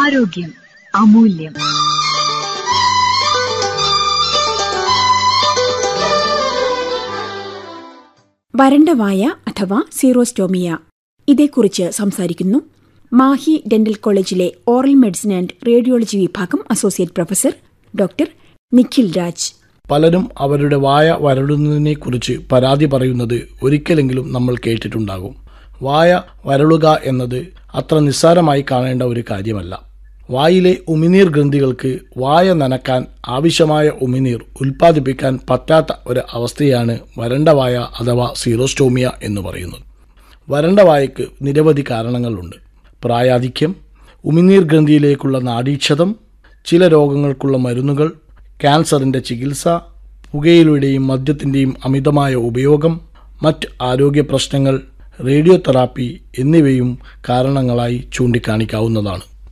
ആരോഗ്യം അമൂല്യം വരണ്ട വായ അഥവാ സീറോസ്റ്റോമിയ ഇതേക്കുറിച്ച് സംസാരിക്കുന്നു മാഹി ഡെന്റൽ കോളേജിലെ ഓറൽ മെഡിസിൻ ആൻഡ് റേഡിയോളജി വിഭാഗം associate professor doctor Nikhil Raj പലരും അവരുടെ വായ വരളുന്നതിനെക്കുറിച്ച് പരാതി പറയുന്നത് ഒരിക്കലെങ്കിലും നമ്മൾ കേട്ടിട്ടുണ്ടാകും വായ വരളുക എന്നത് അത്ര നിസ്സാരമായി കാണേണ്ട ഒരു കാര്യമല്ല വായിലെ ഉമിനീർ ഗ്രന്ഥികൾക്ക് വായ നനക്കാൻ ആവശ്യമായ ഉമിനീർ ഉൽപ്പാദിപ്പിക്കാൻ പറ്റാത്ത ഒരു അവസ്ഥയാണ് വരണ്ട വായ അഥവാ സീറോസ്റ്റോമിയ എന്ന് പറയുന്നത് വരണ്ട വായയ്ക്ക് നിരവധി കാരണങ്ങളുണ്ട് പ്രായാധിക്യം ഉമിനീർ ഗ്രന്ഥിയിലേക്കുള്ള നാഡീക്ഷതം ചില രോഗങ്ങൾക്കുള്ള മരുന്നുകൾ ക്യാൻസറിൻ്റെ ചികിത്സ പുകയിലയുടെയും മദ്യത്തിൻ്റെയും അമിതമായ ഉപയോഗം മറ്റ് ആരോഗ്യ പ്രശ്നങ്ങൾ റേഡിയോ തെറാപ്പി എന്നിവയും കാരണങ്ങളായി ചൂണ്ടിക്കാണിക്കാവുന്നതാണ്